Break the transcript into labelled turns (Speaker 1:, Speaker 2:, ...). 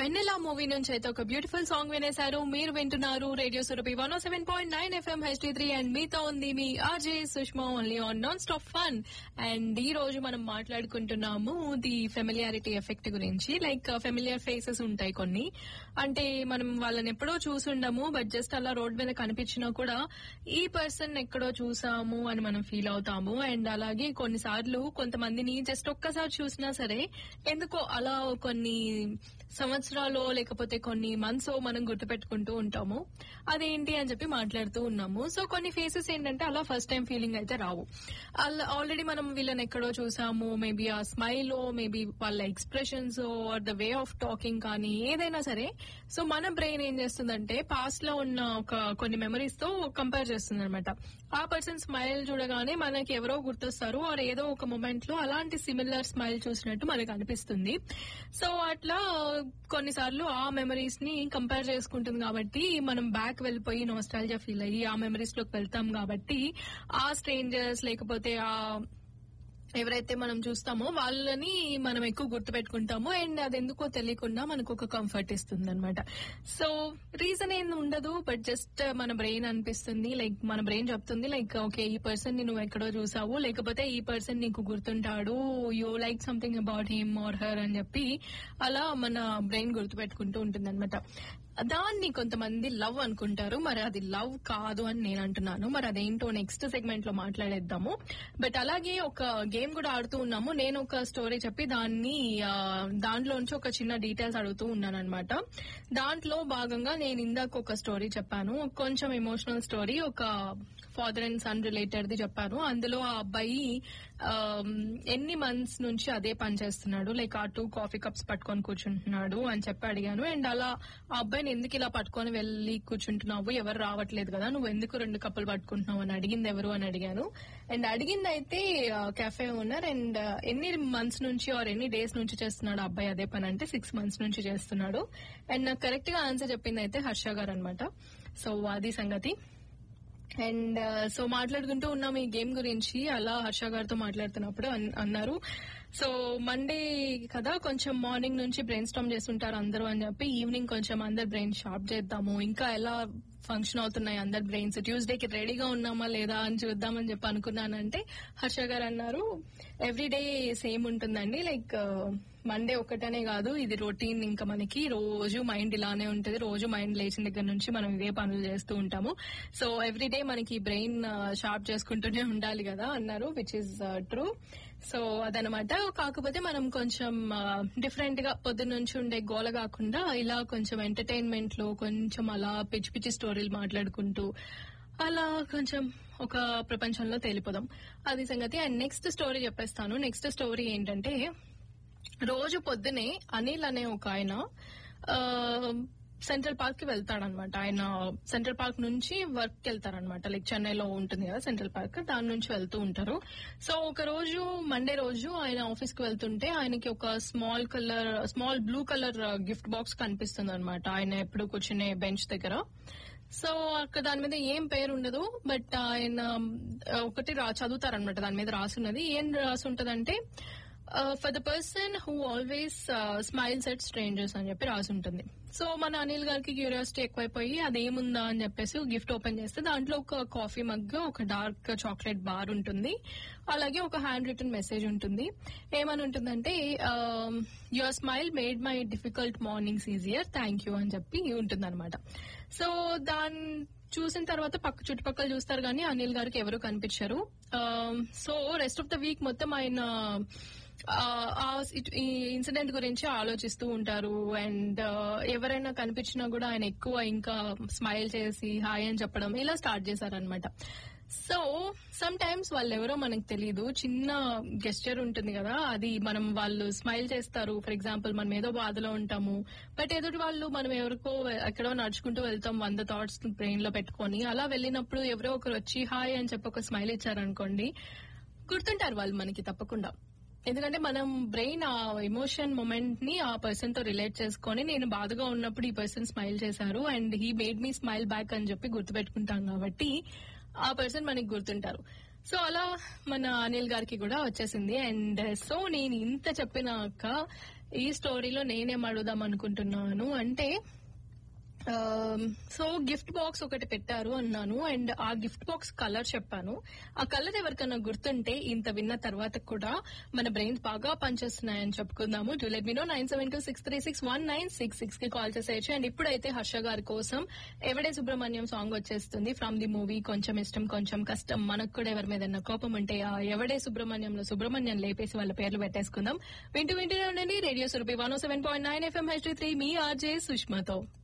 Speaker 1: వెన్నెలా movie నుంచి అయితే ఒక బ్యూటిఫుల్ సాంగ్ వినేశారు మీరు వింటున్నారు radio Surabhi one seven point nine FM HD three and మీతో ఉంది మీ RJ Sushma only on non stop fun and ఈ రోజు మనం మాట్లాడుకుంటున్నాము ది ఫెమిలియారిటీ ఎఫెక్ట్ గురించి లైక్ ఫెమిలియర్ ఫేసెస్ ఉంటాయి కొన్ని అంటే మనం వాళ్ళని ఎప్పుడో చూసుండము బట్ జస్ట్ అలా రోడ్ మీద కనిపించినా కూడా ఈ పర్సన్ ఎక్కడో చూసాము అని మనం ఫీల్ అవుతాము అండ్ అలాగే కొన్నిసార్లు కొంతమందిని జస్ట్ ఒక్కసారి చూసినా సరే ఎందుకో అలా కొన్ని సంవత్సరాలు లేకపోతే కొన్ని మంత్స్ మనం గుర్తుపెట్టుకుంటూ ఉంటాము అదేంటి అని చెప్పి మాట్లాడుతూ ఉన్నాము సో కొన్ని ఫేసెస్ ఏంటంటే అలా ఫస్ట్ టైం ఫీలింగ్ అయితే రావు అలా ఆల్రెడీ మనం వీళ్ళని ఎక్కడో చూసాము మేబీ ఆ స్మైల్ మేబీ వాళ్ళ expressions or the way of talking కానీ ఏదైనా సరే సో మన బ్రెయిన్ ఏం చేస్తుందంటే పాస్ట్ లో ఉన్న ఒక కొన్ని మెమరీస్ తో కంపేర్ చేస్తుంది అనమాట ఆ పర్సన్ స్మైల్ చూడగానే మనకి ఎవరో గుర్తొస్తారు ఆర్ ఏదో ఒక మూమెంట్ లో అలాంటి సిమిలర్ స్మైల్ చూసినట్టు మనకు అనిపిస్తుంది సో అట్లా కొన్నిసార్లు ఆ మెమరీస్ ని కంపేర్ చేసుకుంటుంది కాబట్టి మనం బ్యాక్ వెళ్ళిపోయి నోస్టాలజీ ఫీల్ అయ్యి ఆ మెమరీస్ లోకి వెళ్తాం కాబట్టి ఆ స్ట్రేంజర్స్ లేకపోతే ఆ ఎవరైతే మనం చూస్తామో వాళ్ళని మనం ఎక్కువ గుర్తుపెట్టుకుంటాము అండ్ అది ఎందుకో తెలియకుండా మనకు ఒక కంఫర్ట్ ఇస్తుంది అనమాట సో రీజన్ ఏం ఉండదు బట్ జస్ట్ మన బ్రెయిన్ అనిపిస్తుంది లైక్ మన బ్రెయిన్ చెప్తుంది లైక్ ఓకే ఈ పర్సన్ ని నువ్వు ఎక్కడో చూసావు లేకపోతే ఈ పర్సన్ నీకు గుర్తుంటాడు you like something about him or her అని చెప్పి అలా మన బ్రెయిన్ గుర్తుపెట్టుకుంటూ ఉంటుంది అనమాట దాన్ని కొంతమంది లవ్ అనుకుంటారు మరి అది లవ్ కాదు అని నేను అంటున్నాను మరి అదేంటో నెక్స్ట్ సెగ్మెంట్ లో మాట్లాడేద్దాము బట్ అలాగే ఒక గేమ్ కూడా ఆడుతూ ఉన్నాము నేను ఒక స్టోరీ చెప్పి దాన్ని ఆ, దాంట్లోంచి ఒక చిన్న డీటెయిల్స్ అడుగుతూ ఉన్నాను అనమాట దాంట్లో భాగంగా నేను ఇందాక ఒక స్టోరీ చెప్పాను కొంచెం ఎమోషనల్ స్టోరీ ఒక ఫాదర్ అండ్ సన్ రిలేటెడ్ ది చెప్పాను అందులో ఆ అబ్బాయి ఆమ్, ఎన్ని మంత్స్ నుంచి అదే పని చేస్తున్నాడు లైక్ ఆ టూ కాఫీ కప్స్ పట్టుకొని కూర్చుంటున్నాడు అని చెప్పి అడిగాను అండ్ అలా ఆ అబ్బాయిని ఎందుకు ఇలా పట్టుకొని వెళ్ళి కూర్చుంటున్నావు ఎవరు రావట్లేదు కదా నువ్వు ఎందుకు రెండు కప్పులు పట్టుకుంటున్నావు అని అడిగింది ఎవరు అని అడిగాను అండ్ అడిగింది అయితే కెఫే ఓనర్ అండ్ ఎన్ని మంత్స్ నుంచి ఆర్ ఎన్ని డేస్ నుంచి చేస్తున్నాడు ఆ అబ్బాయి అదే పని అంటే సిక్స్ మంత్స్ నుంచి చేస్తున్నాడు అండ్ నాకు కరెక్ట్ గా ఆన్సర్ చెప్పింది అయితే హర్ష గారు అనమాట సో అది సంగతి అండ్ సో మాట్లాడుకుంటూ ఉన్నాం ఈ గేమ్ గురించి అలా హర్ష గారితో మాట్లాడుతున్నప్పుడు అన్- అన్నారు సో మండే కదా కొంచెం మార్నింగ్ నుంచి బ్రెయిన్ స్టామ్ చేస్తుంటారు అందరూ అని చెప్పి ఈవినింగ్ కొంచెం అందరు బ్రెయిన్ షార్ప్ చేద్దాము ఇంకా ఎలా ఫంక్షన్ అవుతున్నాయి అందరు బ్రెయిన్స్ ట్యూస్డే కి రెడీగా ఉన్నామా లేదా అని చూద్దామని చెప్పి అనుకున్నానంటే హర్ష గారు అన్నారు ఎవ్రీ డే సేమ్ ఉంటుందండి లైక్ మండే ఒక్కటనే కాదు ఇది రొటీన్ ఇంకా మనకి రోజు మైండ్ ఇలానే ఉంటుంది రోజు మైండ్ లేచిన దగ్గర నుంచి మనం ఇవే పనులు చేస్తూ ఉంటాము సో ఎవ్రీ డే మనకి బ్రెయిన్ షార్ప్ చేసుకుంటూనే ఉండాలి కదా అన్నారు విచ్ ఇస్ ట్రూ సో అదనమాట కాకపోతే మనం కొంచెం డిఫరెంట్ గా పొద్దున్న నుంచి ఉండే గోల కాకుండా ఇలా కొంచెం ఎంటర్టైన్మెంట్ లో కొంచెం అలా పిచ్చి పిచ్చి స్టోరీలు మాట్లాడుకుంటూ అలా కొంచెం ఒక ప్రపంచంలో తేలిపోదాం అది సంగతి అండ్ నెక్స్ట్ స్టోరీ చెప్పేస్తాను నెక్స్ట్ స్టోరీ ఏంటంటే రోజు పొద్దునే అనిల్ అనే ఒక ఆయన ఆ, సెంట్రల్ పార్క్ కి వెళ్తాడనమాట ఆయన సెంట్రల్ పార్క్ నుంచి వర్క్ కి వెళ్తారనమాట లైక్ చెన్నైలో ఉంటుంది కదా సెంట్రల్ పార్క్ దాని నుంచి వెళ్తూ ఉంటారు సో ఒక రోజు మండే రోజు ఆయన ఆఫీస్ కి వెళ్తుంటే ఆయనకి ఒక small colour small blue colour gift box కనిపిస్తుంది అనమాట ఆయన ఎప్పుడు కూర్చునే బెంచ్ దగ్గర సో అక్కడ దాని మీద ఏం పేరు ఉండదు బట్ ఆయన ఆ, ఒకటి రా చదువుతారనమాట దాని మీద రాసున్నది ఏం రాసి ఉంటదంటే for the person who always smiles at strangers అని చెప్పి రాసి ఉంటుంది సో మన అనిల్ గారికి క్యూరియాసిటీ ఎక్కువైపోయి అదేముందా అని చెప్పేసి గిఫ్ట్ ఓపెన్ చేస్తే దాంట్లో ఒక కాఫీ మగ్ ఒక డార్క్ చాక్లెట్ బార్ ఉంటుంది అలాగే ఒక హ్యాండ్ రిటర్న్ మెసేజ్ ఉంటుంది ఏమని ఉంటుందంటే your smile made my difficult mornings easier thank you అని చెప్పి ఉంటుంది సో దాని చూసిన తర్వాత పక్క చుట్టుపక్కల చూస్తారు కానీ అనిల్ గారికి ఎవరు కనిపించరు so rest of the week మొత్తం ఆయన ఆ, ఆ ఇట్- ఈ ఇన్సిడెంట్ గురించి ఆలోచిస్తూ ఉంటారు అండ్ ఎవరైనా కనిపించినా కూడా ఆయన ఎక్కువ ఇంకా స్మైల్ చేసి హాయ్ అని చెప్పడం ఇలా స్టార్ట్ చేశారనమాట సో సమ్ టైమ్స్ వాళ్ళు ఎవరో మనకు తెలియదు చిన్న గెస్చర్ ఉంటుంది కదా అది మనం వాళ్ళు స్మైల్ చేస్తారు ఫర్ ఎగ్జాంపుల్ మనం ఏదో బాధలో ఉంటాము బట్ ఎదుటి వాళ్ళు మనం ఎవరికో ఎక్కడో నడుచుకుంటూ వెళ్తాం వంద థాట్స్ బ్రెయిన్ లో పెట్టుకొని అలా వెళ్ళినప్పుడు ఎవరో ఒకరు వచ్చి హాయ్ అని చెప్పి ఒక స్మైల్ ఇచ్చారనుకోండి గుర్తుంటారు వాళ్ళు మనకి తప్పకుండా ఎందుకంటే మనం బ్రెయిన్ ఆ ఎమోషన్ మూమెంట్ ని ఆ పర్సన్ తో రిలేట్ చేసుకొని నేను బాధగా ఉన్నప్పుడు ఈ పర్సన్ స్మైల్ చేశారు and he made me smile back అని చెప్పి గుర్తుపెట్టుకుంటాం కాబట్టి ఆ పర్సన్ మనకి గుర్తుంటారు సో అలా మన అనిల్ గారికి కూడా వచ్చేసింది అండ్ సో నేను ఇంత చెప్పినాక ఈ స్టోరీలో నేనేం అడుగుదాం అనుకుంటున్నాను అంటే సో గిఫ్ట్ బాక్స్ ఒకటి పెట్టారు అన్నాను అండ్ ఆ గిఫ్ట్ బాక్స్ కలర్ చెప్పాను ఆ కలర్ ఎవరికైనా గుర్తుంటే ఇంత విన్న తర్వాత కూడా మన బ్రెయిన్స్ బాగా పనిచేస్తున్నాయని చెప్పుకుందాము to let me know nine seven two six three six one nine six six కి కాల్ చేసేయచ్చు అండ్ ఇప్పుడైతే హర్ష గారి కోసం ఎవడే సుబ్రహ్మణ్యం సాంగ్ వచ్చేస్తుంది ఫ్రమ్ ది మూవీ కొంచెం ఇష్టం కొంచెం కష్టం మనకు కూడా ఎవరి మీద కోపం ఉంటే ఆ ఎవడే సుబ్రహ్మణ్యంలో సుబ్రహ్మణ్యం లేపేసి వాళ్ళ పేర్లు పెట్టేసుకుందాం వింటూ వింటూనే ఉండండి radio Surabhi one seven point nine FM హెచ్ త్రీ మీ ఆర్జే సుష్మాతో